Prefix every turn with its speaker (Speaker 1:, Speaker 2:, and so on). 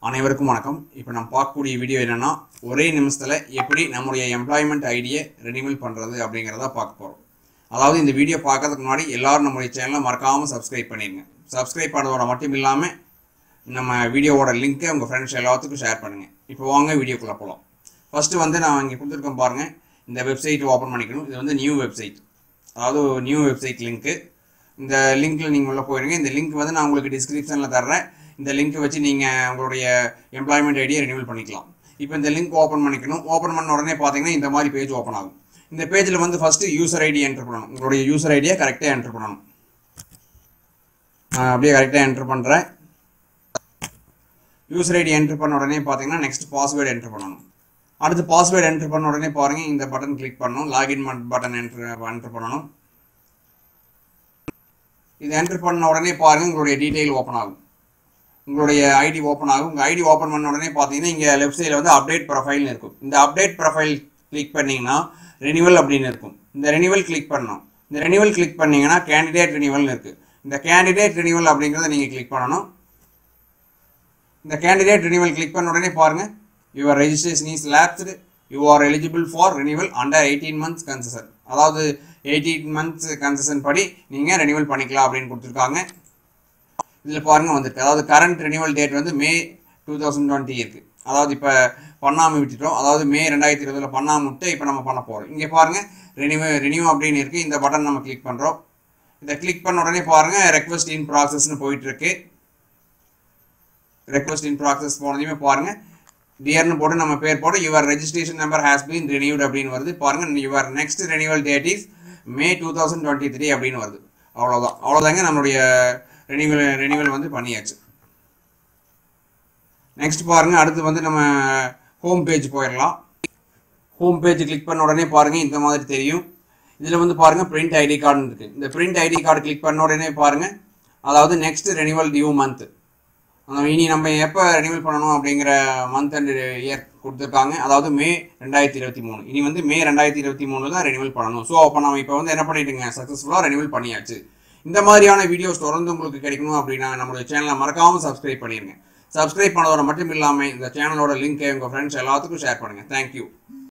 Speaker 1: அனைவருக்கும் வணக்கம் இப்போ நம்ம பார்க்கக்கூடிய வீடியோ என்னன்னா ஒரே நிமிஷத்தில் எப்படி நம்முடைய எம்ப்ளாய்மெண்ட் ஐடியை ரெனிவல் பண்ணுறது அப்படிங்கிறத பார்க்க போகிறோம் அதாவது இந்த வீடியோ பார்க்கறதுக்கு முன்னாடி எல்லாரும் நம்முடைய சேனலை மறக்காமல் சப்ஸ்கிரைப் பண்ணிடுங்க சப்ஸ்கிரைப் பண்ணதோட மட்டும் இல்லாமல் நம்ம வீடியோவோட லிங்க்கை உங்கள் ஃப்ரெண்ட்ஸ் எல்லாத்துக்கும் ஷேர் பண்ணுங்கள் இப்போ வாங்க வீடியோக்குள்ளே போகலாம் ஃபஸ்ட்டு வந்து நான் இங்கே கொடுத்துருக்கேன் பாருங்கள் இந்த வெப்சைட் ஓப்பன் பண்ணிக்கணும் இது வந்து நியூ வெப்சைட் அதாவது நியூ வெப்சைட் லிங்க்கு இந்த லிங்க்கில் நீங்கள் உள்ளே போயிருங்க இந்த லிங்க் வந்து நான் உங்களுக்கு டிஸ்கிரிப்ஷனில் தர்றேன் இந்த லிங்க்கை வச்சு நீங்கள் உங்களுடைய எம்ப்ளாய்மெண்ட் ஐடியை ரெனியூவல் பண்ணிக்கலாம் இப்போ இந்த லிங்க் ஓப்பன் பண்ணிக்கணும் ஓப்பன் பண்ண உடனே பார்த்தீங்கன்னா இந்த மாதிரி பேஜ் ஓப்பன் ஆகும் இந்த பேஜில் வந்து ஃபஸ்ட்டு யூசர் ஐடி என்டர் பண்ணணும் உங்களுடைய யூசர் ஐடியை கரெக்டாக என்டர் பண்ணணும் நான் அப்படியே கரெக்டாக என்டர் பண்ணுறேன் யூசர் ஐடி என்டர் பண்ண உடனே பார்த்தீங்கன்னா நெக்ஸ்ட் பாஸ்வேர்டு என்டர் பண்ணணும் அடுத்து பாஸ்வேர்டு என்டர் பண்ண உடனே பாருங்க இந்த பட்டன் கிளிக் பண்ணணும் லாகின் பட்டன் என்டர் என்டர் பண்ணணும் இது என்டர் பண்ண உடனே பாருங்க உங்களுடைய டீட்டெயில் ஓப்பன் ஆகும் உங்களுடைய ஐடி ஓப்பன் ஆகும் உங்கள் ஐடி ஓப்பன் பண்ண உடனே பார்த்தீங்கன்னா இங்கே லெஃப்ட் சைடில் வந்து அப்டேட் ப்ரொஃபைல்னு இருக்கும் இந்த அப்டேட் ப்ரொஃபைல் கிளிக் பண்ணிங்கன்னா ரெனிவல் அப்படின்னு இருக்கும் இந்த ரெனிவல் கிளிக் பண்ணணும் இந்த ரெனிவல் கிளிக் பண்ணீங்கன்னா கேண்டிடேட் ரெனிவல்னு இருக்குது இந்த கேண்டிடேட் ரெனிவல் அப்படிங்கிறத நீங்கள் கிளிக் பண்ணணும் இந்த கேண்டிடேட் ரெனிவல் கிளிக் பண்ண உடனே பாருங்க your registration is lapsed you are eligible for renewal under eighteen months concession அதாவது எயிட்டீன் மந்த்ஸ் கன்செஷன் படி நீங்கள் ரெனிவல் பண்ணிக்கலாம் அப்படின்னு கொடுத்துருக்காங்க இதில் பாருங்க வந்திருக்கு அதாவது கரண்ட் ரெனிவல் டேட் வந்து மே டூ தௌசண்ட் டுவெண்ட்டி இருக்குது அதாவது இப்போ பண்ணாமல் விட்டுட்டோம் அதாவது மே ரெண்டாயிரத்தி இருபதில் பண்ணாமல் விட்டு இப்போ நம்ம பண்ண போகிறோம் இங்கே பாருங்கள் ரெனியூ ரெனியூ அப்படின்னு இருக்குது இந்த பட்டன் நம்ம கிளிக் பண்ணுறோம் இதை கிளிக் பண்ண உடனே பாருங்கள் ரெக்வஸ்ட் இன் ப்ராசஸ்னு போயிட்டுருக்கு ரெக்வஸ்ட் இன் ப்ராசஸ் போனதையுமே பாருங்கள் டியர்னு போட்டு நம்ம பேர் போட்டு your registration number has been renewed அப்படின்னு வருது பாருங்கள் your next renewal date is May two thousand twenty three அப்படின்னு வருது அவ்வளோதான் அவ்வளோதாங்க நம்மளுடைய ரெனியூவல் ரெனியூவல் வந்து பண்ணியாச்சு நெக்ஸ்ட் பாருங்கள் அடுத்து வந்து நம்ம ஹோம் பேஜ் போயிடலாம் ஹோம் பேஜ் கிளிக் பண்ண உடனே பாருங்கள் இந்த மாதிரி தெரியும் இதில் வந்து பாருங்கள் பிரிண்ட் ஐடி கார்டுன்னு இருக்குது இந்த பிரிண்ட் ஐடி கார்டு கிளிக் பண்ண உடனே பாருங்கள் அதாவது நெக்ஸ்ட் ரெனியூவல் டியூ மந்த் அந்த இனி நம்ம எப்போ ரெனியூவல் பண்ணணும் அப்படிங்கிற மந்த் அண்ட் இயர் கொடுத்துருக்காங்க அதாவது மே ரெண்டாயிரத்தி இருபத்தி மூணு இனி வந்து மே ரெண்டாயிரத்தி இருபத்தி மூணில் தான் ரெனியூவல் பண்ணணும் ஸோ அப்போ நம்ம இப்போ வந்து என்ன பண்ணிட்டுங்க சக்ஸஸ்ஃபுல்லாக ரெனியூவல் பண்ணியாச்சு இந்த மாதிரியான வீடியோஸ் தொடர்ந்து உங்களுக்கு கிடைக்கணும் அப்படின்னா நம்மளுடைய சேனலை மறக்காமல் சப்ஸ்கிரைப் பண்ணிடுங்க சப்ஸ்கிரைப் பண்ணதோட மட்டும் இல்லாமல் இந்த சேனலோட லிங்க்கை உங்கள் ஃப்ரெண்ட்ஸ் எல்லாத்துக்கும் ஷேர் பண்ணுங்கள் தேங்க்யூ